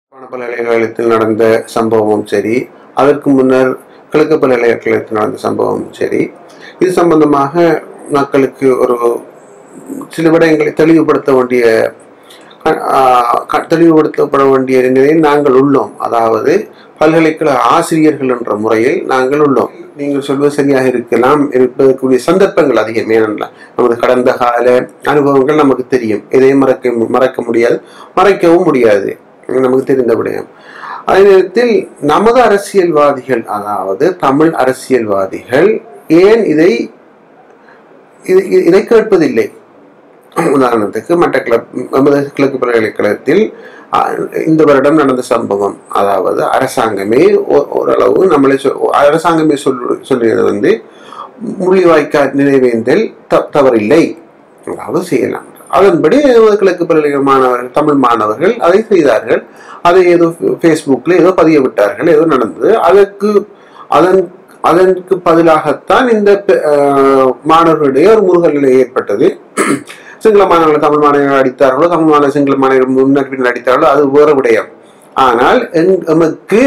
பல்கலைக்கழகத்தில் நடந்த சம்பவமும் சரி அதற்கு முன்னர் கிழக்கு பல்கலைக்கழகத்தில் நடந்த சம்பவமும் சரி இது சம்பந்தமாக மக்களுக்கு ஒரு சில விடயங்களை தெளிவுபடுத்த வேண்டிய ஆஹ், க- தெளிவுபடுத்தப்பட வேண்டிய நிலையில் நாங்கள் உள்ளோம் அதாவது பல்கலைக்கழக ஆசிரியர்கள் என்ற முறையில் நாங்கள் உள்ளோம் நீங்கள் சொல்வது சரியாக இருக்கலாம் இருப்பதற்குரிய சந்தர்ப்பங்கள் அதிகம் ஏனென்றால் நமது கடந்த கால அனுபவங்கள் நமக்கு தெரியும் எதையும் மறக்க மறக்க முடியாது மறைக்கவும் முடியாது நமக்கு தெரிந்த விடயம் அதே நேரத்தில் நமது அரசியல்வாதிகள் அதாவது தமிழ் அரசியல்வாதிகள் ஏன் இதை இது- இது- இதை கேட்பதில்லை உதாரணத்துக்கு மட்டக்களப் நமது கிழக்கு பல்கலைக்கழகத்தில் ஆ, இந்த வருடம் நடந்த சம்பவம் அதாவது அரசாங்கமே ஓ- ஓரளவு நம்மளை சொல் அரசாங்கமே சொல் சொல்லியது வந்து முள்ளிவாய்க்கால் நினைவேந்தல் த தவறில்லை அதாவது செய்யலாம் அதன்படி நமது கிழக்கு பல்கலை மாணவர்கள் தமிழ் மாணவர்கள் அதை செய்தார்கள் அதை ஏதோ ஃபேஸ்புக்கில் ஏதோ பதிய விட்டார்கள் ஏதோ நடந்தது அதற்கு அதன் அதற்கு பதிலாகத்தான் இந்த பெ- ஆஹ் மாணவர்களிடையே ஒரு முருகல் நிலை ஏற்பட்டது சிங்கள மாணவர்கள் தமிழ் மாணவர்கள் அடித்தார்களோ தமிழ் மாணவர்கள் சிங்கள மாணவர்கள் முன்னர் பின்னர் அடித்தார்களோ அது வேறு விடயம் ஆனால் எங்- எமக்கு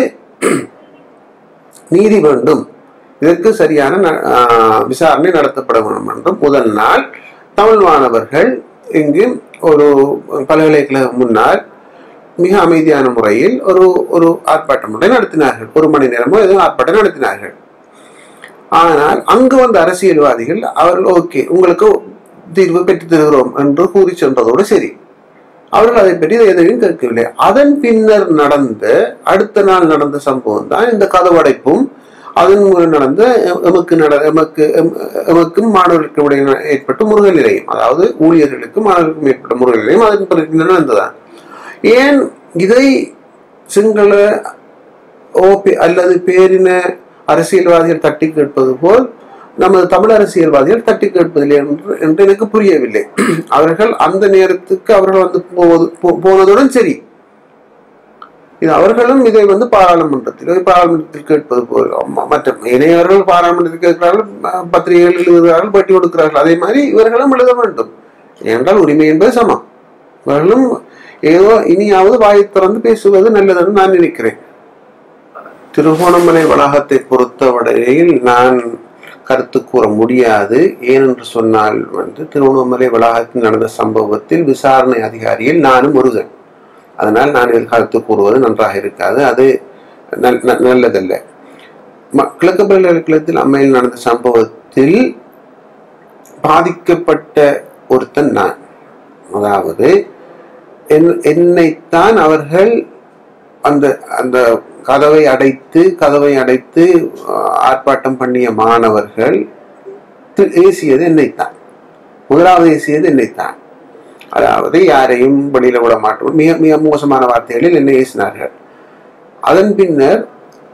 நீதி வேண்டும் இதற்கு சரியான ந- ஆஹ் விசாரணை நடத்தப்பட வேண்டும் என்றும் முதல் நாள் தமிழ் மாணவர்கள் இங்கு ஒரு பல்கலைக்கழகம் முன்னால் மிக அமைதியான முறையில் ஒரு ஒரு ஆர்ப்பாட்டம் ஒன்றை நடத்தினார்கள் ஒரு மணி நேரமோ ஏதோ ஆர்ப்பாட்டம் நடத்தினார்கள் ஆனால் அங்கு வந்த அரசியல்வாதிகள் அவர்கள் ஓகே உங்களுக்கு தீர்வு பெற்றுத் தருகிறோம் என்று கூறி சென்றதோடு சரி அவர்கள் அதை பற்றி எதையும் கேட்கவில்லை அதன் பின்னர் நடந்த அடுத்த நாள் நடந்த சம்பவம் தான் இந்த கதவடைப்பும் அதன் மூலம் நடந்த எ- எமக்கு நட எமக்கு எம்- எமக்கும் மாணவர்களுக்கும் இடையே ஏற்பட்ட முருகல் நிலையம் அதாவது ஊழியர்களுக்கும் மாணவர்களுக்கும் ஏற்பட்ட முருகல் நிலையம் அதற்கு பிறகு பின்னர் நடந்ததான் ஏன் இதை சிங்கள ஓபி அல்லது பேரின அரசியல்வாதிகள் தட்டி கேட்பது போல் நமது தமிழ் அரசியல்வாதிகள் தட்டி கேட்பதில்லை என்று என்று எனக்கு புரியவில்லை அவர்கள் அந்த நேரத்துக்கு அவர்கள் வந்து போவது போ- போனதுடன் சரி இது அவர்களும் இதை வந்து பாராளுமன்றத்தில் பாராளுமன்றத்தில் கேட்பது போல் ம- மற்ற இணையவர்கள் பாராளுமன்றத்தில் கேட்கிறார்கள் ம- பத்திரிகைகள் எழுதுகிறார்கள் பேட்டி கொடுக்கிறார்கள் அதே மாதிரி இவர்களும் எழுத வேண்டும் ஏனென்றால் உரிமை என்பது சமம் இவர்களும் ஏதோ இனியாவது வாயை திறந்து பேசுவது நல்லதுன்னு நான் நினைக்கிறேன் திருகோணமலை வளாகத்தை பொறுத்தவரையில் நான் கருத்து கூற முடியாது ஏனென்று சொன்னால் வந்து திருவண்ணாமலை வளாகத்தில் நடந்த சம்பவத்தில் விசாரணை அதிகாரியில் நானும் ஒருவன் அதனால் நான் இதில் கருத்து கூறுவது நன்றாக இருக்காது அது நல்- ந- நல்லதல்ல ம- கிழக்கு பல்கலைக்கழகத்தில் அம்மையில் நடந்த சம்பவத்தில் பாதிக்கப்பட்ட ஒருத்தன் நான் அதாவது என்- என்னைத்தான் அவர்கள் அந்த அந்த கதவை அடைத்து கதவை அடைத்து ஆஹ், ஆர்ப்பாட்டம் பண்ணிய மாணவர்கள் தி- ஏசியது என்னைத்தான் முதலாவது ஏசியது என்னைத்தான் அதாவது யாரையும் வெளியில விட மாட்டோம் மிக மிக மோசமான வார்த்தைகளில் என்னை ஏசினார்கள் அதன் பின்னர்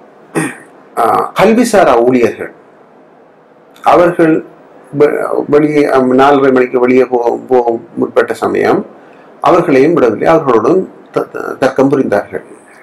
ஆஹ், கல்விசாரா ஊழியர்கள் அவர்கள் வெ- வெளியே அம், நாலரை மணிக்கு வெளியே போக போக முற்பட்ட சமயம் அவர்களையும் விடவில்லை அவர்களுடன் த- த- தர்க்கம் புரிந்தார்கள்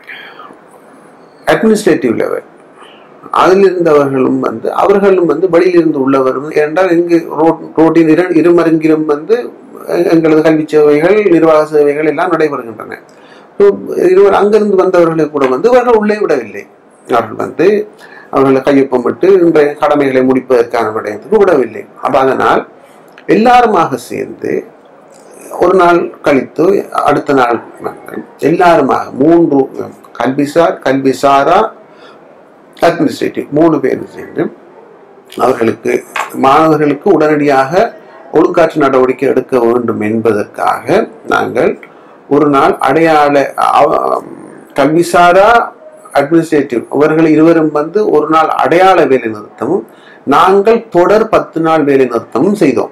அட்மினிஸ்ட்ரேட்டிவ் லெவல் அதில் இருந்தவர்களும் வந்து அவர்களும் வந்து வெளியிலிருந்து உள்ளவரும் ஏனென்றால் இங்கு ரோட் ரோட்டின் இரு இருமருங்கிலும் வந்து எ- எங்களது கல்வி சேவைகள் நிர்வாக சேவைகள் எல்லாம் நடைபெறுகின்றன So, இருவர் அங்கிருந்து வந்தவர்களை கூட வந்து அவர்கள் உள்ளே விடவில்லை அவர்கள் வந்து அவர்களை கையொப்பமிட்டு இன்றைய கடமைகளை முடிப்பதற்கான விடயத்துக்கு விடவில்லை அப்ப அதனால் எல்லாருமாக சேர்ந்து ஒரு நாள் கழித்து அடுத்த நாள் வந்து எல்லாருமாக மூன்று கல்விசார் கல்விசாரா அட்மினிஸ்ட்ரேட்டிவ் மூணு பேர் சேர்ந்து அவர்களுக்கு மாணவர்களுக்கு உடனடியாக ஒழுக்காற்று நடவடிக்கை எடுக்க வேண்டும் என்பதற்காக நாங்கள் ஒரு நாள் அடையாள அவ- கல்விசாரா அட்மினிஸ்ட்ரேட்டிவ் அவர்கள் இருவரும் வந்து ஒரு நாள் அடையாள வேலை நிறுத்தமும் நாங்கள் தொடர் பத்து நாள் வேலை நிறுத்தமும் செய்தோம்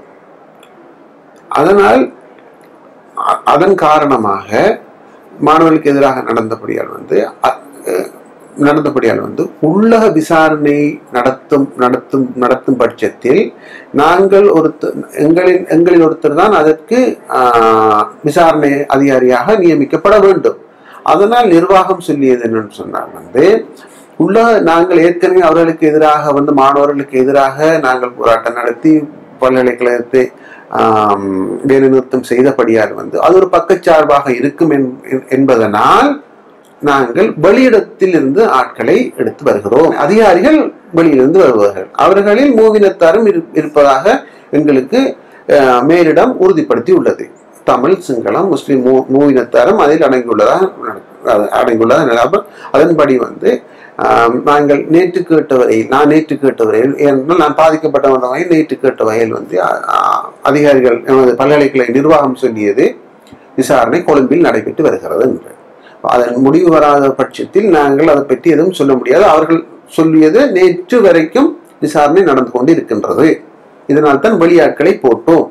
அதனால் அ- அதன் காரணமாக மாணவர்களுக்கு எதிராக நடந்தபடியால் வந்து அ- அஹ் நடந்தபடியால் வந்து உள்ளக விசாரணை நடத்தும் நடத்தும் நடத்தும் பட்சத்தில் நாங்கள் ஒருத்தர் எங்களின் எங்களில் ஒருத்தர் தான் அதற்கு ஆஹ், விசாரணை அதிகாரியாக நியமிக்கப்பட வேண்டும் அதனால் நிர்வாகம் சொல்லியது என்னன்னு சொன்னால் வந்து உள்ள நாங்கள் ஏற்கனவே அவர்களுக்கு எதிராக வந்து மாணவர்களுக்கு எதிராக நாங்கள் போராட்டம் நடத்தி பல்கலைக்கழகத்தை ஆம், வேலைநிறுத்தம் செய்தபடியால் வந்து அது ஒரு பக்கச்சார்பாக இருக்கும் என்- என்பதனால் நாங்கள் வெளியிடத்தில் இருந்து ஆட்களை எடுத்து வருகிறோம் அதிகாரிகள் வெளியிலிருந்து வருவார்கள் அவர்களில் மூவினத்தாரும் இரு- இருப்பதாக எங்களுக்கு அஹ், மேலிடம் உறுதிப்படுத்தி உள்ளது தமிழ் சிங்களம் முஸ்லிம் மூ மூவினத்தாரும் அதில் அடங்கியுள்ளதாக நட- அடங்கியுள்ளதாக நிலாபம் அதன்படி வந்து ஆம், நாங்கள் நேற்று கேட்ட வரையில் நான் நேற்று கேட்ட வரையில் ஏனென்றால் நான் பாதிக்கப்பட்ட வகையில் நேற்று கேட்ட வகையில் வந்து அ, அ, அதிகாரிகள் எமது பல்கலைக்கழக நிர்வாகம் சொல்லியது விசாரணை கொழும்பில் நடைபெற்று வருகிறது என்று அதன் முடிவு வராத பட்சத்தில் நாங்கள் அதை பற்றி எதுவும் சொல்ல முடியாது அவர்கள் சொல்லியது நேற்று வரைக்கும் விசாரணை நடந்து கொண்டு இருக்கின்றது இதனால் தான் வெளியாட்களை போட்டோம்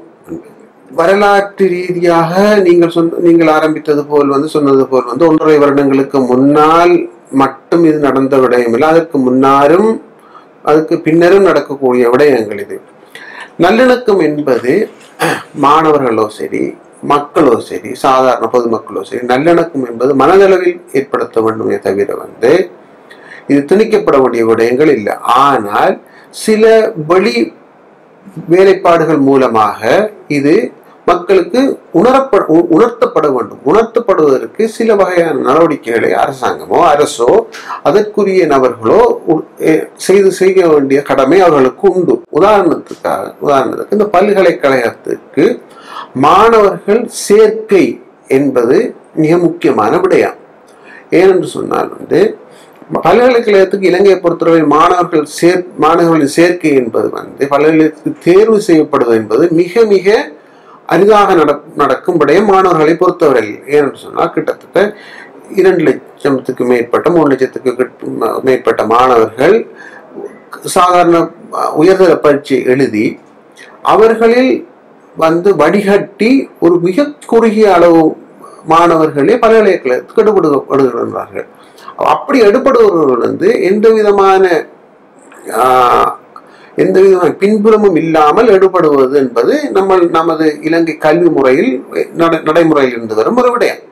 வரலாற்று ரீதியாக நீங்கள் சொன்ன நீங்கள் ஆரம்பித்தது போல் வந்து சொன்னது போல் வந்து ஒன்றரை வருடங்களுக்கு முன்னால் மட்டும் இது நடந்த விடயம் இல்லை அதற்கு முன்னாரும் அதுக்கு பின்னரும் நடக்கக்கூடிய விடயங்கள் இது நல்லிணக்கம் என்பது மாணவர்களோ சரி மக்களோ சரி சாதாரண பொதுமக்களோ சரி நல்லிணக்கம் என்பது மனதளவில் ஏற்படுத்த வேண்டுமே தவிர வந்து இது திணிக்கப்பட வேண்டிய விடயங்கள் இல்லை ஆனால் சில வெளி வேலைப்பாடுகள் மூலமாக இது மக்களுக்கு உணரப்பட உ- உணர்த்தப்பட வேண்டும் உணர்த்தப்படுவதற்கு சில வகையான நடவடிக்கைகளை அரசாங்கமோ அரசோ அதற்குரிய நபர்களோ உ- எ- செய்து செய்ய வேண்டிய கடமை அவர்களுக்கு உண்டு உதாரணத்துக்காக உதாரணத்துக்கு இந்த பல்கலைக்கழகத்துக்கு மாணவர்கள் சேர்க்கை என்பது மிக முக்கியமான விடயம் ஏனென்று சொன்னால் வந்து பல்கலைக்கழகத்துக்கு இலங்கையை பொறுத்தவரை மாணவர்கள் சேர் மாணவர்களின் சேர்க்கை என்பது வந்து பல்கலைக்கழகத்துக்கு தேர்வு செய்யப்படுவது என்பது மிக மிக அரிதாக நட நடக்கும் விடயம் மாணவர்களை பொறுத்தவரையில் ஏனென்று சொன்னால் கிட்டத்தட்ட இரண்டு லட்சத்துக்கு மேற்பட்ட மூணு லட்சத்துக்கு கிட்ட- மேற்பட்ட மாணவர்கள் சாதாரண அஹ், உயர்தர பரீட்சை எழுதி அவர்களில் வந்து வடிகட்டி ஒரு மிக குறுகிய அளவு மாணவர்களே பல்கலைக்கழகத்துக்கு எடுபடுகிறார்கள் அப்படி எடுபடுபவர்கள் வந்து எந்த விதமான ஆஹ், எந்த விதமான பின்புலமும் இல்லாமல் எடுபடுவது என்பது நம்ம நமது இலங்கை கல்வி முறையில் நட- நடைமுறையில் இருந்து வரும் ஒரு விடயம்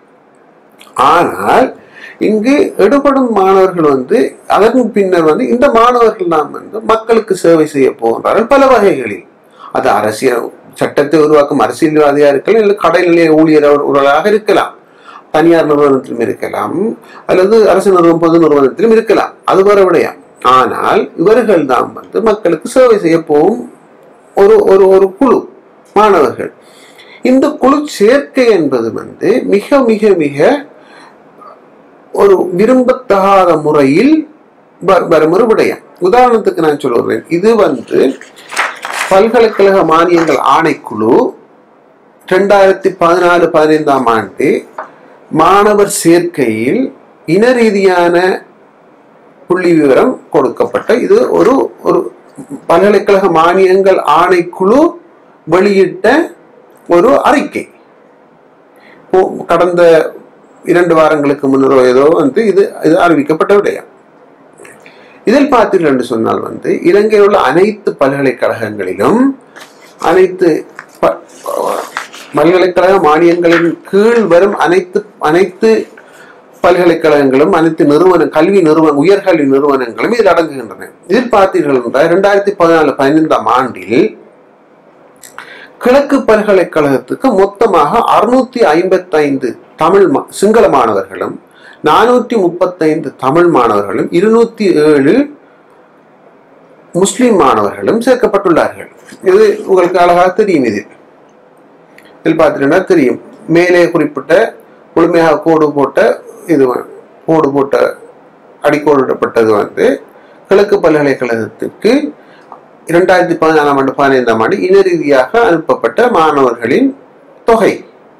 ஆனால் இங்கு எடுபடும் மாணவர்கள் வந்து அதன் பின்னர் வந்து இந்த மாணவர்கள் நாம் வந்து மக்களுக்கு சேவை செய்ய போகின்றார்கள் பல வகைகளில் அது அரசியல் சட்டத்தை உருவாக்கும் அரசியல்வாதியாக இருக்கலாம் இல்லை கடைநிலைய ஊழியர்களாக இருக்கலாம் தனியார் நிறுவனத்திலும் இருக்கலாம் அல்லது அரசு நிறுவனம் பொது நிறுவனத்திலும் இருக்கலாம் அது வேற விடயம் ஆனால் இவர்கள் தான் வந்து மக்களுக்கு சேவை செய்ய போகும் ஒரு ஒரு ஒரு குழு மாணவர்கள் இந்த குழு சேர்க்கை என்பது வந்து மிக மிக மிக ஒரு விரும்பத்தகாத முறையில் வ- வரும் ஒரு விடயம் உதாரணத்துக்கு நான் சொல்லுறேன் இது வந்து பல்கலைக்கழக மானியங்கள் ஆணைக்குழு ரெண்டாயிரத்தி பதினாலு பதினைந்தாம் ஆண்டு மாணவர் சேர்க்கையில் இன ரீதியான புள்ளி விவரம் கொடுக்கப்பட்ட இது ஒரு ஒரு பல்கலைக்கழக மானியங்கள் ஆணைக்குழு வெளியிட்ட ஒரு அறிக்கை இப்போ கடந்த இரண்டு வாரங்களுக்கு முன்னரோ ஏதோ வந்து இது இது அறிவிக்கப்பட்ட விடயம் இதில் பார்த்தீர்கள் என்று சொன்னால் வந்து இலங்கையில் உள்ள அனைத்து பல்கலைக்கழகங்களிலும் அனைத்து ப- பல்கலைக்கழக மானியங்களின் கீழ் வரும் அனைத்து அனைத்து பல்கலைக்கழகங்களும் அனைத்து நிறுவன கல்வி நிறுவன உயர்கல்வி நிறுவனங்களும் இதில் அடங்குகின்றன இதில் பார்த்தீர்கள் என்றால் இரண்டாயிரத்தி பதினாலு பதினைந்தாம் ஆண்டில் கிழக்கு பல்கலைக்கழகத்துக்கு மொத்தமாக அறுநூத்தி ஐம்பத்தைந்து தமிழ் மா- சிங்கள மாணவர்களும் நானூற்றி முப்பத்தைந்து தமிழ் மாணவர்களும் இருநூத்தி ஏழு முஸ்லிம் மாணவர்களும் சேர்க்கப்பட்டுள்ளார்கள் இது உங்களுக்கு அழகாக தெரியும் இது இதில் பார்த்தீங்கன்னா தெரியும் மேலே குறிப்பிட்ட முழுமையாக கோடு போட்ட இது வ- கோடு போட்ட அடிக்கோடிடப்பட்டது வந்து கிழக்கு பல்கலைக்கழகத்துக்கு இரண்டாயிரத்தி பதினாலாம் ஆண்டு பதினைந்தாம் ஆண்டு இன ரீதியாக அனுப்பப்பட்ட மாணவர்களின் தொகை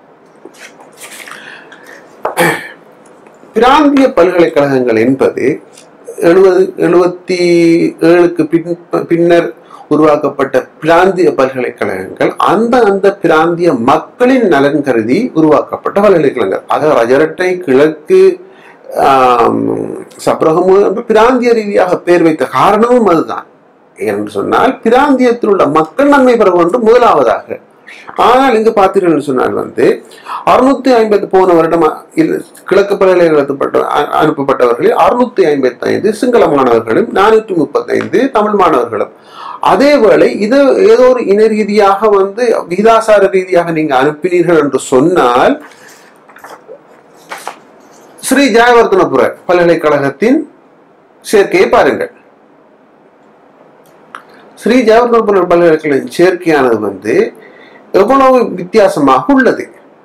பிராந்திய பல்கலைக்கழகங்கள் என்பது எழுபது எழுபத்தி ஏழுக்கு பின் பின்னர் உருவாக்கப்பட்ட பிராந்திய பல்கலைக்கழகங்கள் அந்த அந்த பிராந்திய மக்களின் நலன் கருதி உருவாக்கப்பட்ட பல்கலைக்கழகங்கள் ஆக ரஜரட்டை கிழக்கு ஆம், சப்ரகமு என்று பிராந்திய ரீதியாக பேர் வைத்த காரணமும் அதுதான் என்று சொன்னால் பிராந்தியத்தில் உள்ள மக்கள் நன்மை பெற வேண்டும் முதலாவதாக ஆனால் இங்கு பார்த்தீர்கள் சொன்னால் வந்து அறுநூத்தி ஐம்பது போன வருடம் இல்ல- கிழக்கு பல்கலைக்கழகப்பட்ட அ- அனுப்பப்பட்டவர்களில் அறுநூத்தி ஐம்பத்தி ஐந்து சிங்கள மாணவர்களும் நானூற்றி முப்பத்தைந்து தமிழ் மாணவர்களும் அதேவேளை இது ஏதோ ஒரு இன ரீதியாக வந்து விகிதாசார ரீதியாக நீங்க அனுப்பினீர்கள் என்று சொன்னால் ஸ்ரீ ஜெயவர்தனபுர பல்கலைக்கழகத்தின் சேர்க்கையை பாருங்கள் ஸ்ரீ ஜெயவர்தனபுர பல்கலைக்கழக சேர்க்கையானது வந்து எவ்வளவு வித்தியாசமாக உள்ளது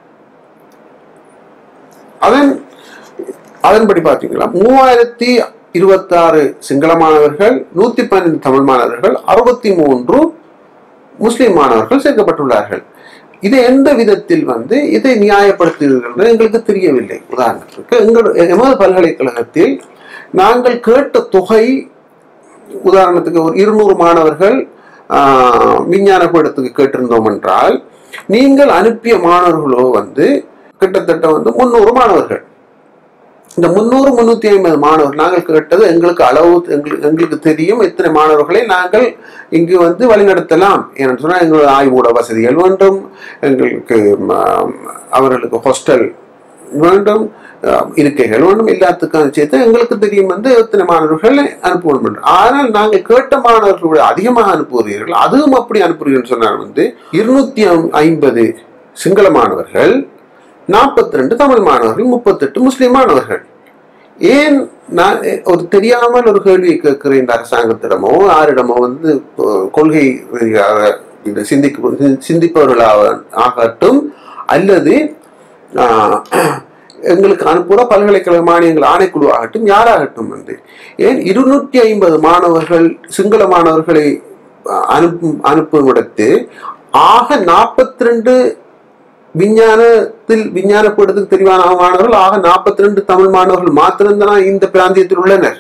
அதன் அதன்படி பார்த்தீங்களா மூவாயிரத்தி இருபத்தி ஆறு சிங்கள மாணவர்கள் நூத்தி பன்னெண்டு தமிழ் மாணவர்கள் அறுபத்தி மூன்று முஸ்லிம் மாணவர்கள் சேர்க்கப்பட்டுள்ளார்கள் இதை எந்த விதத்தில் வந்து இதை நியாயப்படுத்துகிறீர்கள் என்று எங்களுக்கு தெரியவில்லை உதாரணத்திற்கு எங்கள் எமது பல்கலைக்கழகத்தில் நாங்கள் கேட்ட தொகை உதாரணத்துக்கு ஒரு இருநூறு மாணவர்கள் ஆஹ், விஞ்ஞான படத்துக்கு கேட்டிருந்தோம் என்றால் நீங்கள் அனுப்பிய மாணவர்களோ வந்து கிட்டத்தட்ட வந்து முந்நூறு மாணவர்கள் இந்த முந்நூறு முன்னூத்தி ஐம்பது மாணவர்கள் நாங்கள் கேட்டது எங்களுக்கு அளவு எங்களுக்கு எங்களுக்கு தெரியும் எத்தனை மாணவர்களை நாங்கள் இங்கு வந்து வழிநடத்தலாம் ஏன்னு சொன்னால் எங்களுக்கு ஆய்வூட வசதிகள் வேண்டும் எங்களுக்கு ம், அவர்களுக்கு ஹாஸ்டல் வேண்டும் அஹ், இருக்கைகள் வேண்டும் எல்லாத்துக்கும் சேர்த்து எங்களுக்கு தெரியும் வந்து எத்தனை மாணவர்கள் அனுப்பணும் என்று ஆனால் நாங்கள் கேட்ட மாணவர்களோட அதிகமாக அனுப்புகிறீர்கள் அதுவும் அப்படி அனுப்புகிறீர்கள் சொன்னால் வந்து இருநூத்தி ஐம்பது சிங்கள மாணவர்கள் நாற்பத்தி ரெண்டு தமிழ் மாணவர்கள் முப்பத்தெட்டு முஸ்லிம் மாணவர்கள் ஏன் நான் ஒரு தெரியாமல் ஒரு கேள்வியை கேட்கிற இந்த அரசாங்கத்திடமோ யாரிடமோ வந்து அஹ், கொள்கை ரீதியாக இந்த சிந்திக்க சிந்திப்பவர்களாக ஆகட்டும் அல்லது ஆஹ், எங்களுக்கு அனுப்புகிற பல்கலைக்கழக மானியங்கள் ஆணைக்குழு ஆகட்டும் யாராகட்டும் வந்து ஏன் இருநூற்றி ஐம்பது மாணவர்கள் சிங்கள மாணவர்களை அஹ், அனுப்பும் அனுப்பும் இடத்து ஆக நாற்பத்தி ரெண்டு விஞ்ஞானத்தில் விஞ்ஞான பீடத்துக்கு தெரிவான மாணவர்கள் ஆக நாற்பத்தி ரெண்டு தமிழ் மாணவர்கள் மாத்திரம்தான் இந்த பிராந்தியத்தில் உள்ளனர்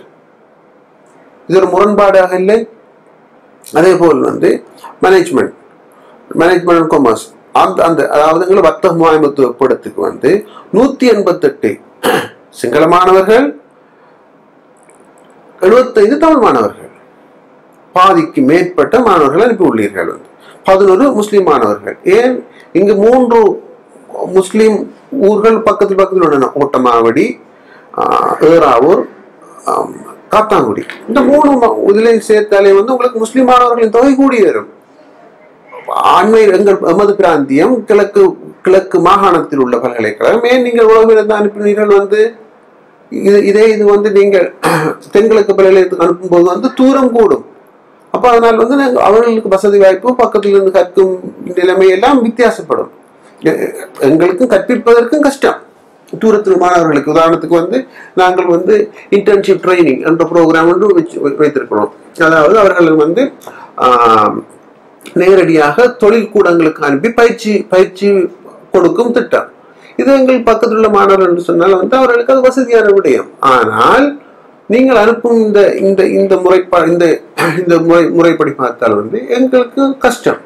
இது ஒரு முரண்பாடாக இல்லை அதே போல் வந்து மேனேஜ்மெண்ட் மேனேஜ்மெண்ட் அண்ட் காமர்ஸ் அந்த அந்த அதாவது எங்களை வர்த்தக முகாமைத்துவ பீடத்துக்கு வந்து நூத்தி எண்பத்தெட்டு சிங்கள மாணவர்கள் எழுபத்தைந்து தமிழ் மாணவர்கள் பாதிக்கு மேற்பட்ட மாணவர்கள் அனுப்பி உள்ளீர்கள் வந்து பதினொரு முஸ்லிம் மாணவர்கள் ஏன் இங்கு மூன்று முஸ்லிம் ஊர்கள் பக்கத்தில் பக்கத்தில் உள்ளன ஓட்டமாவடி ஆஹ், ஏறாவூர் ஆம், காத்தாங்குடி இந்த மூணு ம- இதுலையும் சேர்த்தாலே வந்து உங்களுக்கு முஸ்லிம் மாணவர்களின் தொகை கூடி வரும் அண்மையில் எங்கள் எமது பிராந்தியம் கிழக்கு கிழக்கு மாகாணத்தில் உள்ள பல்கலைக்கழகம் ஏன் நீங்கள் உலகிலிருந்து அனுப்பினீர்கள் வந்து இது இதே இது வந்து நீங்கள் தென்கிழக்கு பல்கலைக்கழகத்துக்கு அனுப்பும்போது வந்து தூரம் கூடும் அப்போ அதனால் வந்து நாங்க அவர்களுக்கு வசதி வாய்ப்பு பக்கத்தில் இருந்து கற்கும் நிலைமை எல்லாம் வித்தியாசப்படும் எ- எங்களுக்கும் கற்பிப்பதற்கும் கஷ்டம் தூரத்தில் மாணவர்களுக்கு உதாரணத்துக்கு வந்து நாங்கள் வந்து இன்டர்ன்ஷிப் ட்ரைனிங் என்ற ப்ரோக்ராம் ஒன்று வச்சு வை- வைத்திருக்கிறோம் அதாவது அவர்கள் வந்து ஆம், நேரடியாக தொழில் கூடங்களுக்கு அனுப்பி பயிற்சி பயிற்சி கொடுக்கும் திட்டம் இது எங்கள் பக்கத்தில் உள்ள மாணவர்கள் என்று சொன்னால் வந்து அவர்களுக்கு அது வசதியான விடயம் ஆனால் நீங்கள் அனுப்பும் இந்த இந்த இந்த முறைப்பா இந்த இந்த முறை முறைப்படி பார்த்தால் வந்து எங்களுக்கு கஷ்டம்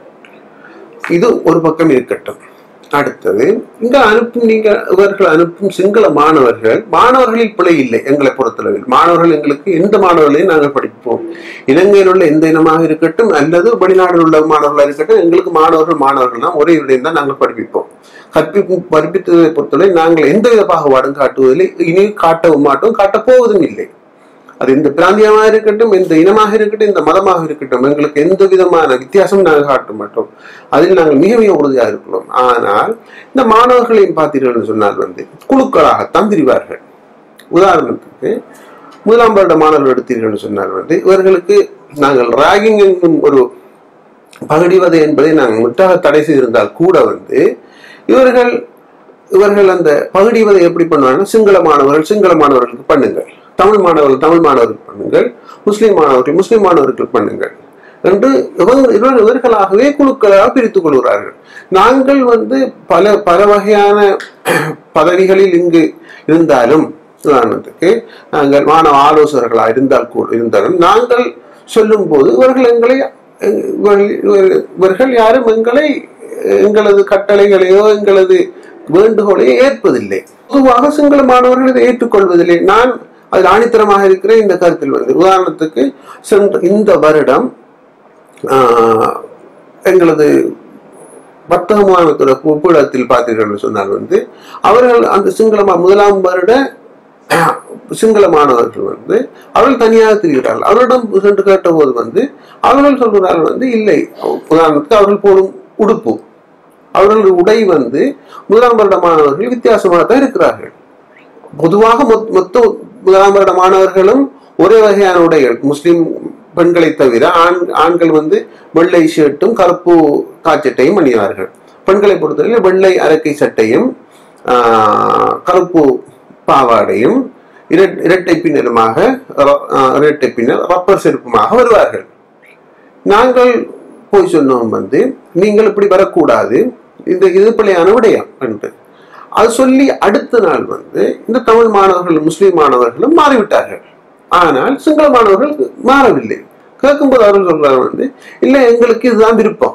இது ஒரு பக்கம் இருக்கட்டும் அடுத்தது இங்க அனுப்பும் நீங்க இவர்கள் அனுப்பும் சிங்கள மாணவர்கள் மாணவர்களில் பிழை இல்லை எங்களை பொறுத்தளவில் மாணவர்கள் எங்களுக்கு எந்த மாணவர்களையும் நாங்கள் படிப்போம் இலங்கையில் உள்ள எந்த இனமாக இருக்கட்டும் அல்லது வெளிநாட்டில் உள்ள மாணவர்களாக இருக்கட்டும் எங்களுக்கு மாணவர்கள் மாணவர்கள் தான் ஒரே விடயம் தான் நாங்கள் படிப்பிப்போம் கற்பிக்கும் படிப்பித்ததை பொறுத்தவரை நாங்கள் எந்தவித பாகுபாடும் காட்டுவதில்லை இனி காட்டவும் மாட்டோம் காட்டப் போவதும் இல்லை அது இந்த பிராந்தியமாக இருக்கட்டும் இந்த இனமாக இருக்கட்டும் இந்த மதமாக இருக்கட்டும் எங்களுக்கு எந்த விதமான வித்தியாசமும் நாங்கள் காட்ட மாட்டோம் அதில் நாங்கள் மிக மிக உறுதியாக இருக்கிறோம் ஆனால் இந்த மாணவர்களையும் பார்த்தீர்கள் சொன்னால் வந்து குழுக்களாகத்தான் பிரிவார்கள் உதாரணத்துக்கு முதலாம் வருட மாணவர்கள் எடுத்தீர்கள் சொன்னால் வந்து இவர்களுக்கு நாங்கள் ராகிங் என்னும் ஒரு பகடிவதை என்பதை நாங்கள் முற்றாக தடை செய்திருந்தால் கூட வந்து இவர்கள் இவர்கள் அந்த பகுடிவதை எப்படி பண்ணுவாங்கன்னா சிங்கள மாணவர்கள் சிங்கள மாணவர்களுக்கு பண்ணுங்கள் தமிழ் மாணவர்கள் தமிழ் மாணவர்களுக்கு பண்ணுங்கள் முஸ்லிம் மாணவர்கள் முஸ்லிம் மாணவர்களுக்கு பண்ணுங்கள் என்று இவங்க இவர் இவர்களாகவே குழுக்களாக பிரித்துக் கொள்கிறார்கள் நாங்கள் வந்து பல பல வகையான பதவிகளில் இங்கு இருந்தாலும் உதாரணத்துக்கு நாங்கள் மாணவ ஆலோசகர்களாக இருந்தால் கூட இருந்தாலும் நாங்கள் சொல்லும் போது இவர்கள் எங்களை இவர்கள் இவர்கள்- இவர்கள் யாரும் எங்களை எங்களது கட்டளைகளையோ எங்களது வேண்டுகோளையோ ஏற்பதில்லை பொதுவாக சிங்கள மாணவர்கள் இதை ஏற்றுக்கொள்வதில்லை நான் அதில் ஆணித்தரமாக இருக்கிற இந்த கருத்தில் வந்து உதாரணத்துக்கு சென்ற இந்த வருடம் ஆஹ், எங்களது வர்த்தக முகாமத்தோட ஒப்பீடத்தில் பார்த்தீர்கள் சொன்னால் வந்து அவர்கள் அந்த சிங்கள மா- முதலாம் வருட சிங்கள மாணவர்கள் வந்து அவர்கள் தனியாக திரிகிறார்கள் அவரிடம் சென்று கேட்டபோது வந்து அவர்கள் சொல்கிறார்கள் வந்து இல்லை உதாரணத்துக்கு அவர்கள் போடும் உடுப்பு அவர்களுடைய உடை வந்து முதலாம் வருட மாணவர்கள் வித்தியாசமாக தான் இருக்கிறார்கள் பொதுவாக மொத்- மொத்த முதலாம் வருட மாணவர்களும் ஒரே வகையான உடைகள் முஸ்லிம் பெண்களை தவிர ஆண் ஆண்கள் வந்து வெள்ளை ஷர்ட்டும் கருப்பு காச்சட்டையும் அணிவார்கள் பெண்களை பொறுத்தவரையில் வெள்ளை அரக்கை சட்டையும் ஆஹ், கருப்பு பாவாடையும் இரட்- இரட்டை பின்னலுமாக ர- ஆஹ், இரட்டை பின்னல் ரப்பர் செருப்புமாக வருவார்கள் நாங்கள் போய் சொன்னோம் வந்து நீங்கள் இப்படி வரக்கூடாது இந்த இது பிள்ளையான விடயம் என்று அது சொல்லி அடுத்த நாள் வந்து இந்த தமிழ் மாணவர்கள் முஸ்லிம் மாணவர்களும் மாறிவிட்டார்கள் ஆனால் சிங்கள மாணவர்கள் மாறவில்லை கேட்கும்போது அவர்கள் சொல்றாங்க வந்து இல்லை எங்களுக்கு இதுதான் விருப்பம்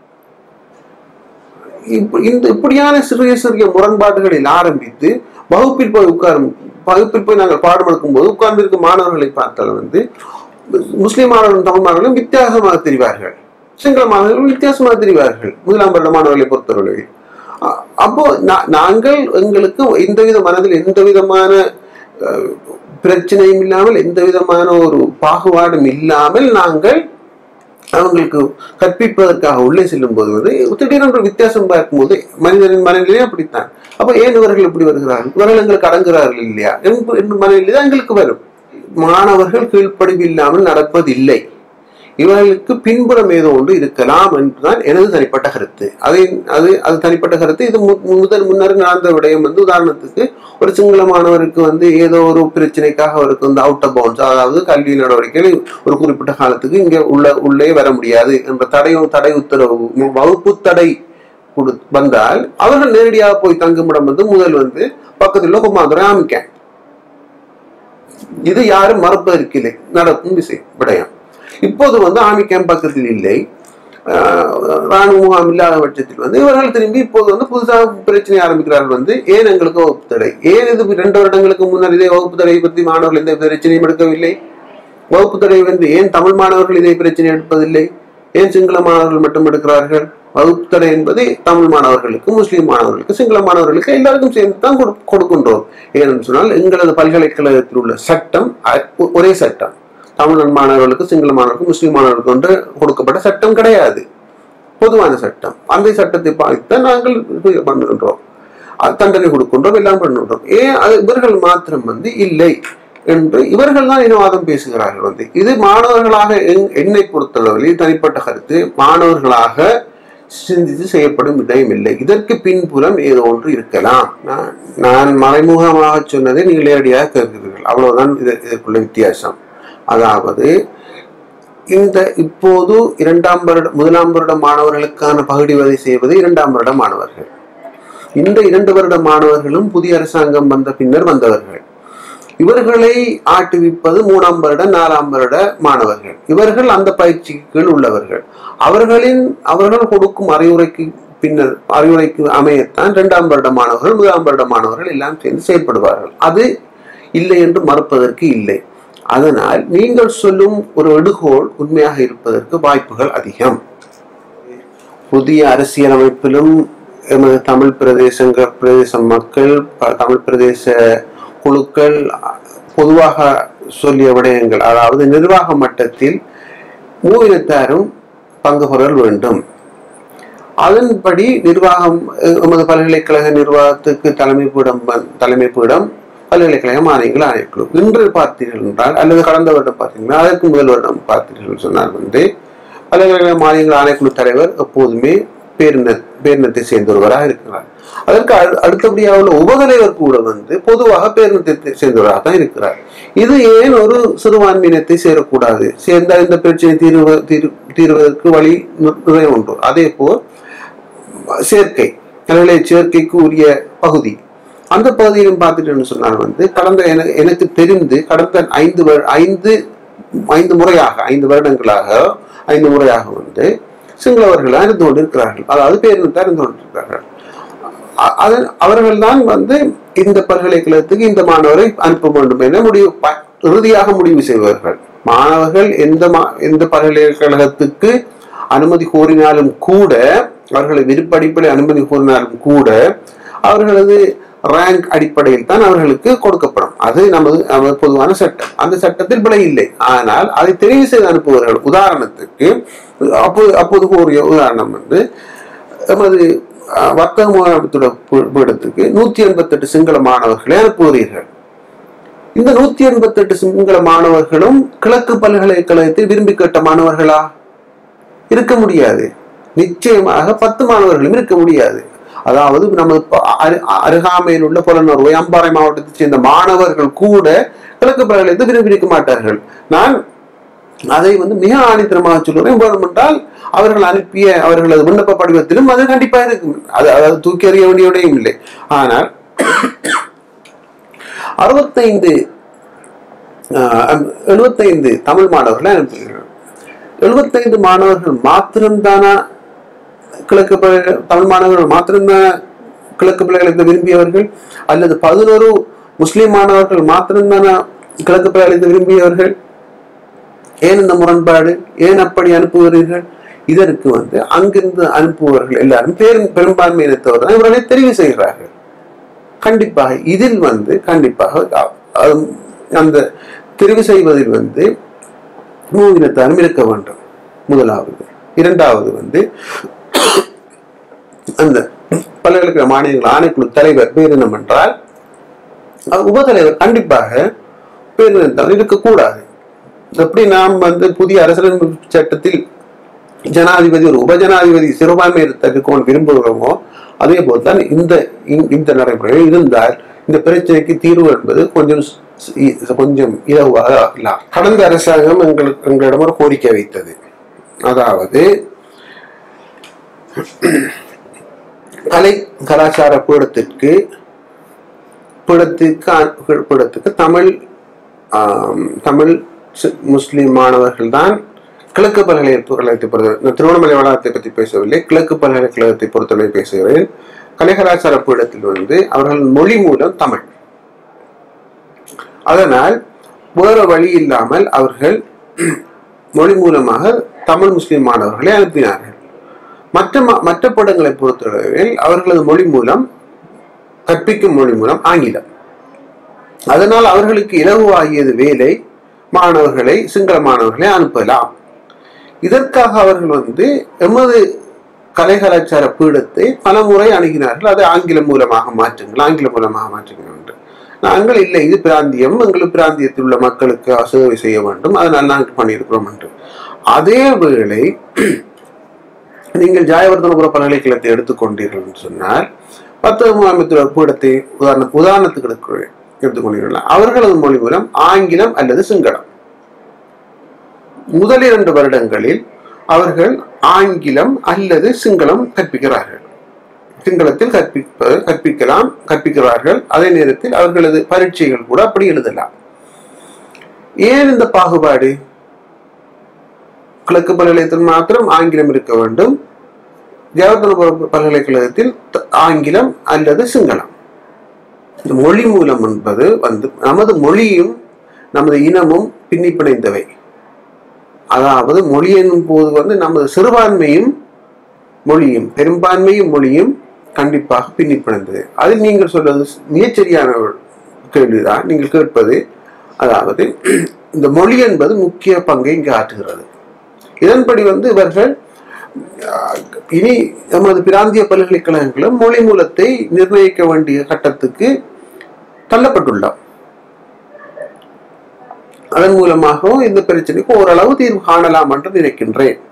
இப்ப- இந்த இப்படியான சிறிய சிறிய முரண்பாடுகளில் ஆரம்பித்து வகுப்பில் போய் உட்காரும் வகுப்பில் போய் நாங்கள் பாடம் எடுக்கும் போது உட்கார்ந்து இருக்கும் மாணவர்களை பார்த்தால் வந்து முஸ்லிம் மாணவர்களும் தமிழ் மாணவர்களும் வித்தியாசமாக தெரிவார்கள் சிங்கள மாணவர்களும் வித்தியாசமாக தெரிவார்கள் முதலாம் வருட மாணவர்களை பொறுத்தவரை அ- அப்போ நா- நாங்கள் எங்களுக்கு எந்தவித மனதில் எந்த விதமான அஹ், பிரச்சனையும் இல்லாமல் எந்த விதமான ஒரு பாகுபாடும் இல்லாமல் நாங்கள் அவங்களுக்கு கற்பிப்பதற்காக உள்ளே செல்லும் போது வந்து திடீரென்று வித்தியாசம் பார்க்கும்போது மனிதனின் மனநிலையே அப்படித்தான் அப்ப ஏன் இவர்கள் இப்படி வருகிறார்கள் இவர்கள் எங்களுக்கு அடங்குகிறார்கள் இல்லையா என்று என்று மனநிலை தான் எங்களுக்கு வரும் மாணவர்கள் கீழ்ப்படிவு இல்லாமல் நடப்பதில்லை இவர்களுக்கு பின்புறம் ஏதோ ஒன்று இருக்கலாம் என்றுதான் எனது தனிப்பட்ட கருத்து அதை அது அது தனிப்பட்ட கருத்து இது மு- முதல் முன்னர் நடந்த விடயம் வந்து உதாரணத்துக்கு ஒரு சிங்கள மாணவருக்கு வந்து ஏதோ ஒரு பிரச்சனைக்காக அவருக்கு வந்து அவுட் ஆஃப் பவுன்ஸ் அதாவது கல்வி நடவடிக்கைகள் ஒரு குறிப்பிட்ட காலத்துக்கு இங்க உள்ள உள்ளே வர முடியாது என்ற தடையும் தடை உத்தரவு மு- வகுப்பு தடை கொடு வந்தால் அவர்கள் நேரடியாக போய் தங்குமிடம் வந்து முதல் வந்து பக்கத்தில் உள்ள குமாந்துரை ஆமிக்க இது யாரும் மறுப்பதற்கில்லை நடக்கும் விஷயம் விடயம் இப்போது வந்து ஆமி கேம்ப் பக்கத்தில் இல்லை ஆஹ் ராணுவ முகாம் இல்லாத பட்சத்தில் வந்து இவர்கள் திரும்பி இப்போது வந்து புதுசாக பிரச்சனை ஆரம்பிக்கிறார்கள் வந்து ஏன் எங்களுக்கு வகுப்பு தடை ஏன் இது இரண்டு வருடங்களுக்கு முன்னர் இதே வகுப்பு தடை பற்றி மாணவர்கள் எந்த பிரச்சனையும் எடுக்கவில்லை வகுப்பு தடை வந்து ஏன் தமிழ் மாணவர்கள் இதை பிரச்சனை எடுப்பதில்லை ஏன் சிங்கள மாணவர்கள் மட்டும் எடுக்கிறார்கள் வகுப்பு தடை என்பது தமிழ் மாணவர்களுக்கு முஸ்லிம் மாணவர்களுக்கு சிங்கள மாணவர்களுக்கு எல்லாருக்கும் சேர்ந்து தான் கொடு- கொடுக்கின்றோம் ஏனென்று சொன்னால் எங்களது பல்கலைக்கழகத்தில் உள்ள சட்டம் அ- ஒரே சட்டம் தமிழ் மாணவர்களுக்கு சிங்கள மாணவர்களுக்கு முஸ்லிம் மாணவர்களுக்கு என்று கொடுக்கப்பட்ட சட்டம் கிடையாது பொதுவான சட்டம் அந்த சட்டத்தை பார்த்து நாங்கள் இது பண்ணுகின்றோம் அஹ் தண்டனை கொடுக்கின்றோம் எல்லாம் பண்ணுகின்றோம் ஏன் அது இவர்கள் மாத்திரம் வந்து இல்லை என்று இவர்கள் தான் இனவாதம் பேசுகிறார்கள் வந்து இது மாணவர்களாக என்- என்னை பொறுத்தளவில் இது தனிப்பட்ட கருத்து மாணவர்களாக சிந்தித்து செய்யப்படும் விடயம் இல்லை இதற்கு பின்புறம் ஏதோ ஒன்று இருக்கலாம் நான் நான் மறைமுகமாக சொன்னதை நீங்கள் நேரடியாக கேட்கிறீர்கள் அவ்வளவுதான் இது இதற்குள்ள வித்தியாசம் அதாவது இந்த இப்போது இரண்டாம் வருட முதலாம் வருட மாணவர்களுக்கான பகுடிவதை செய்வது இரண்டாம் வருட மாணவர்கள் இந்த இரண்டு வருட மாணவர்களும் புதிய அரசாங்கம் வந்த பின்னர் வந்தவர்கள் இவர்களை ஆட்டுவிப்பது மூணாம் வருட நாலாம் வருட மாணவர்கள் இவர்கள் அந்த பயிற்சிக்கு கீழ் உள்ளவர்கள் அவர்களின் அவர்கள் கொடுக்கும் அறிவுரைக்கு பின்னர் அறிவுரைக்கு அமையத்தான் இரண்டாம் வருட மாணவர்கள் முதலாம் வருட மாணவர்கள் எல்லாம் சேர்ந்து செயல்படுவார்கள் அது இல்லை என்று மறுப்பதற்கு இல்லை அதனால் நீங்கள் சொல்லும் ஒரு எடுகோள் உண்மையாக இருப்பதற்கு வாய்ப்புகள் அதிகம் புதிய அரசியலமைப்பிலும் எமது தமிழ் பிரதேசங்கள் பிரதேச மக்கள் ப- தமிழ் பிரதேச குழுக்கள் பொதுவாக சொல்லிய விடயங்கள் அதாவது நிர்வாக மட்டத்தில் மூவினத்தாரும் பங்கு பெறல் வேண்டும் அதன்படி நிர்வாகம் எ- எமது பல்கலைக்கழக நிர்வாகத்துக்கு தலைமை பீடம் வ- தலைமை பீடம் பல்கலைக்கழக மானியங்கள் ஆணைக்குழு இன்று பார்த்தீர்கள் என்றால் அல்லது கடந்த வருடம் பார்த்தீங்கன்னா அதற்கு முதல் வருடம் பார்த்தீர்கள் சொன்னால் வந்து பல்கலைக்கழக மானியங்கள் ஆணைக்குழு தலைவர் எப்போதுமே பேரின பேரினத்தை சேர்ந்தொருவராக இருக்கிறார் அதற்கு அடு- அடுத்தபடியாக உள்ள உபதலைவர் கூட வந்து பொதுவாக பேரினத்தை சேர்ந்தவராக தான் இருக்கிறார் இது ஏன் ஒரு சிறுபான்மையினத்தை சேரக்கூடாது சேர்ந்தால் இந்த பிரச்சனை தீர்வு தீர் தீர்வதற்கு வழி நி- நிறைய உண்டு அதே போல் சேர்க்கை கல்விலை சேர்க்கைக்கு உரிய பகுதி அந்த பகுதியிலும் பார்த்துட்டேன்னு சொன்னால் வந்து கடந்த என- எனக்கு தெரிந்து கடந்த ஐந்து வரு- ஐந்து ஐந்து முறையாக ஐந்து வருடங்களாக ஐந்து முறையாக வந்து சிங்களவர்கள் இருந்து கொண்டிருக்கிறார்கள் அதாவது பேரினத்தார் இருந்து கொண்டிருக்கிறார்கள் அ- அதன் அவர்கள் தான் வந்து இந்த பல்கலைக்கழகத்துக்கு இந்த மாணவரை அனுப்ப வேண்டும் என முடிவு ப- இறுதியாக முடிவு செய்வார்கள் மாணவர்கள் எந்த மா- எந்த பல்கலைக்கழகத்துக்கு அனுமதி கோரினாலும் கூட அவர்களை விருப்படிப்பில் அனுமதி கோரினாலும் கூட அவர்களது ரேங்க் அடிப்படையில் தான் அவர்களுக்கு கொடுக்கப்படும் அது நமது நமது பொதுவான சட்டம் அந்த சட்டத்தில் பிழை இல்லை ஆனால் அதை தெரிவு செய்து அனுப்புவார்கள் உதாரணத்துக்கு அப்போது அப்போது கூறிய உதாரணம் வந்து எமது அஹ், வர்த்தக முகாமத்தோட பீ- பீடத்துக்கு நூத்தி எண்பத்தெட்டு சிங்கள மாணவர்களை அனுப்புகிறீர்கள் இந்த நூத்தி எண்பத்தெட்டு சிங்கள மாணவர்களும் கிழக்கு பல்கலைக்கழகத்தில் விரும்பி கேட்ட மாணவர்களா இருக்க முடியாது நிச்சயமாக பத்து மாணவர்களும் இருக்க முடியாது அதாவது நமது ப- அரு- அருகாமையில் உள்ள புலனறுவை அம்பாறை மாவட்டத்தை சேர்ந்த மாணவர்கள் கூட கிழக்கு பல்கலைக்கழகத்தை விரும்பி இருக்க மாட்டார்கள் நான் அதை வந்து மிக ஆணித்தரமாக சொல்லுவேன் வேண்டுமென்றால் அவர்கள் அனுப்பிய அவர்களது விண்ணப்ப படிவத்திலும் அது கண்டிப்பாக இருக்கும் அது அதாவது தூக்கி எறிய வேண்டியவையும் இல்லை ஆனால் அறுபத்தைந்து எழுபத்தைந்து தமிழ் மாணவர்களை அனுப்புகிறார்கள் எழுபத்தைந்து மாணவர்கள் மாத்திரம்தானா கிழக்கு பல்கலை தமிழ் மாணவர்கள் மாத்திரம்தான் கிழக்கு பல்கலைக்கழகத்தை விரும்பியவர்கள் அல்லது பதினோரு முஸ்லிம் மாணவர்கள் மாத்திரம்தானா கிழக்கு பல்கலைக்கழகத்தை விரும்பியவர்கள் ஏன் இந்த முரண்பாடு ஏன் அப்படி அனுப்புகிறீர்கள் இதற்கு வந்து அங்கிருந்து அனுப்புபவர்கள் எல்லாரும் பெரும் பெரும்பான்மை இனத்தவர் தான் இவர்களை தெரிவு செய்கிறார்கள் கண்டிப்பாக இதில் வந்து கண்டிப்பாக அ- அ- அந்த தெரிவு செய்வதில் வந்து மூவினத்தாரும் இருக்க வேண்டும் முதலாவது இரண்டாவது வந்து அந்த பல்கலைக்கழக மாநிலங்கள் ஆணைக்குழு தலைவர் பேரினம் என்றால் அஹ் உபதலைவர் கண்டிப்பாக பேரினத்தால் இருக்கக்கூடாது எப்படி நாம் வந்து புதிய அரசியலமைப்பு சட்டத்தில் ஜனாதிபதி ஒரு உபஜனாதிபதி சிறுபான்மை தடுக்கோன் விரும்புகிறோமோ அதே போல் தான் இந்த இந்த- இந்த நடைமுறையில் இருந்தால் இந்த பிரச்சனைக்கு தீர்வு என்பது கொஞ்சம் ஸ்- ஸ்- கொஞ்சம் இலவாக ஆகலாம் கடந்த அரசாங்கம் எங்களுக்கு எங்களிடம் ஒரு கோரிக்கை வைத்தது அதாவது கலை கலாச்சார பீடத்திற்கு பீடத்துக்கு அ- பீடத்துக்கு தமிழ் ஆம், தமிழ் சி- முஸ்லிம் மாணவர்கள் தான் கிழக்கு பல்கலைக்கழகத்தை பொறுத்த நான் திருவண்ணாமலை வளாகத்தை பற்றி பேசவில்லை கிழக்கு பல்கலைக்கழகத்தை பொறுத்தவரை பேசுகிறேன் கலை கலாச்சார பீடத்தில் வந்து அவர்கள் மொழி மூலம் தமிழ் அதனால் வேறு வழி இல்லாமல் அவர்கள் மொழி மூலமாக தமிழ் முஸ்லிம் மாணவர்களை அனுப்பினார்கள் மற்ற ம- மற்ற படங்களை பொறுத்தளவில் அவர்களது மொழி மூலம் கற்பிக்கும் மொழி மூலம் ஆங்கிலம் அதனால் அவர்களுக்கு இலகுவாகியது வேலை மாணவர்களை சிங்கள மாணவர்களை அனுப்பலாம் இதற்காக அவர்கள் வந்து எமது கலை கலாச்சார பீடத்தை பலமுறை அணுகினார்கள் அதை ஆங்கிலம் மூலமாக மாற்றுங்கள் ஆங்கிலம் மூலமாக மாற்றுங்கள் என்று நாங்கள் இல்லை இது பிராந்தியம் எங்களுக்கு பிராந்தியத்தில் உள்ள மக்களுக்கு சேவை செய்ய வேண்டும் அதனால் நாங்கள் பண்ணியிருக்கிறோம் என்று அதே வேளை நீங்கள் ஜாயவர்தனபுர பல்கலைக்கழகத்தை எடுத்துக்கொண்டீர்கள் என்று சொன்னால் பத்து முகாமத்துவ பீடத்தை உதாரண உதாரணத்துக்கு எடுக்க- எடுத்துக்கொண்டீர்கள் அவர்களது மொழி மூலம் ஆங்கிலம் அல்லது சிங்களம் முதல் இரண்டு வருடங்களில் அவர்கள் ஆங்கிலம் அல்லது சிங்களம் கற்பிக்கிறார்கள் சிங்களத்தில் கற்பிப்ப கற்பிக்கலாம் கற்பிக்கிறார்கள் அதே நேரத்தில் அவர்களது பரீட்சைகள் கூட அப்படி எழுதலாம் ஏன் இந்த பாகுபாடு கிழக்கு பல்கலைக்கழகத்தில் மாத்திரம் ஆங்கிலம் இருக்க வேண்டும் ஜவஹர்லால் பல்கலைக்கழகத்தில் த- ஆங்கிலம் அல்லது சிங்களம் இந்த மொழி மூலம் என்பது வந்து நமது மொழியும் நமது இனமும் பின்னி பிணைந்தவை அதாவது மொழி என்னும் போது வந்து நமது சிறுபான்மையும் மொழியும் பெரும்பான்மையும் மொழியும் கண்டிப்பாக பின்னி பிணைந்தது அதில் நீங்கள் சொல்வது மிகச்சரியான ஒரு கேள்விதான் நீங்கள் கேட்பது அதாவது இந்த மொழி என்பது முக்கிய பங்கை இங்கு ஆற்றுகிறது இதன்படி வந்து இவர்கள் அஹ், இனி நமது பிராந்திய பல்கலைக்கழகங்களும் மொழி மூலத்தை நிர்ணயிக்க வேண்டிய கட்டத்துக்கு தள்ளப்பட்டுள்ளோம் அதன் மூலமாகவும் இந்த பிரச்சனைக்கு ஓரளவு தீர்வு காணலாம் என்று நினைக்கின்றேன்